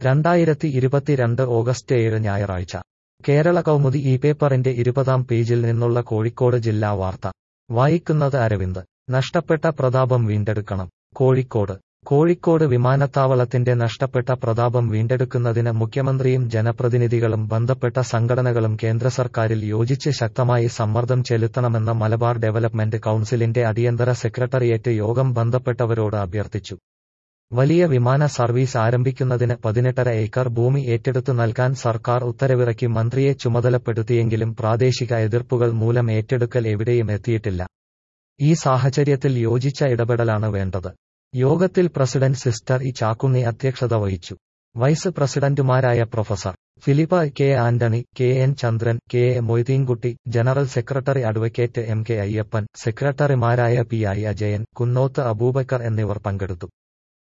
രണ്ടായിരത്തി ഇരുപത്തിരണ്ട് ഓഗസ്റ്റ് ഏഴ് ഞായറാഴ്ച കേരള കൗമുദി ഈ പേപ്പറിന്റെ ഇരുപതാം പേജിൽ നിന്നുള്ള കോഴിക്കോട് ജില്ലാ വാർത്ത വായിക്കുന്നത് അരവിന്ദ് നഷ്ടപ്പെട്ട പ്രതാപം വീണ്ടെടുക്കണം കോഴിക്കോട് കോഴിക്കോട് വിമാനത്താവളത്തിന്റെ നഷ്ടപ്പെട്ട പ്രതാപം വീണ്ടെടുക്കുന്നതിന് മുഖ്യമന്ത്രിയും ജനപ്രതിനിധികളും ബന്ധപ്പെട്ട സംഘടനകളും കേന്ദ്ര സർക്കാരിൽ യോജിച്ച് ശക്തമായി സമ്മർദ്ദം ചെലുത്തണമെന്ന് മലബാർ ഡെവലപ്മെന്റ് കൌൺസിലിന്റെ അടിയന്തര സെക്രട്ടറിയേറ്റ് യോഗം ബന്ധപ്പെട്ടവരോട് അഭ്യർത്ഥിച്ചു വലിയ വിമാന സർവീസ് ആരംഭിക്കുന്നതിന് പതിനെട്ടര ഏക്കർ ഭൂമി ഏറ്റെടുത്തു നൽകാൻ സർക്കാർ ഉത്തരവിറക്കി മന്ത്രിയെ ചുമതലപ്പെടുത്തിയെങ്കിലും പ്രാദേശിക എതിർപ്പുകൾ മൂലം ഏറ്റെടുക്കൽ എവിടെയും എത്തിയിട്ടില്ല ഈ സാഹചര്യത്തിൽ യോജിച്ച ഇടപെടലാണ് വേണ്ടത് യോഗത്തിൽ പ്രസിഡന്റ് സിസ്റ്റർ ഇ ചാക്കുന്നി അധ്യക്ഷത വഹിച്ചു വൈസ് പ്രസിഡന്റുമാരായ professor Philip K Antony K N Chandran K A Moideenkutty general secretary advocate M K Ayyappan സെക്രട്ടറിമാരായ പി ഐ അജയൻ കുന്നോത്ത് അബൂബക്കർ എന്നിവർ പങ്കെടുത്തു